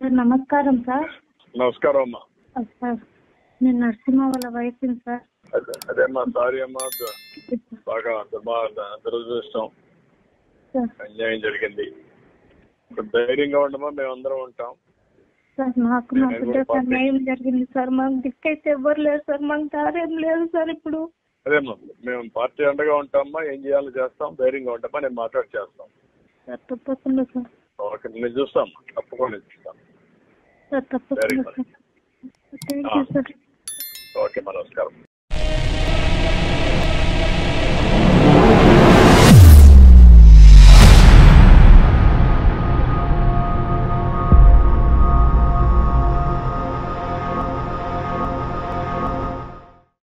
Sir నమస్కారం sir నమస్కారం అమ్మా ఆ, సార్ నేను నరసింహ వాళ్ళ వైఫ్ని సార్ అదే అదేమ్మా సారీ అమ్మా ద- బాగా దుర్మా దురదృష్టం సార్ అన్యాయం జరిగింది ఇప్పుడు ధైర్యంగా ఉండమా మేమందరం ఉంటాం సార్ నాకు మా నేను బిడ్డకు కూడా అన్యాయం జరిగింది సార్ మాకు దిక్కైతే ఎవ్వరు లేరు సార్ మాకు దారేం లేదు సార్ ఇప్పుడు అదేమ్మా మేము పార్టీ అండగా ఉంటామమ్మా ఏం చేయాలో చేస్తాం ధైర్యంగా ఉంటామా నేను మాట్లాడి చేస్తాం సార్ తప్పకుండా సార్ ఓకే నేను చూస్తాం తప్పకుండా చూస్తాం సార్ Very తప్పకుండా good. Sir thank you sir okay మా నమస్కారం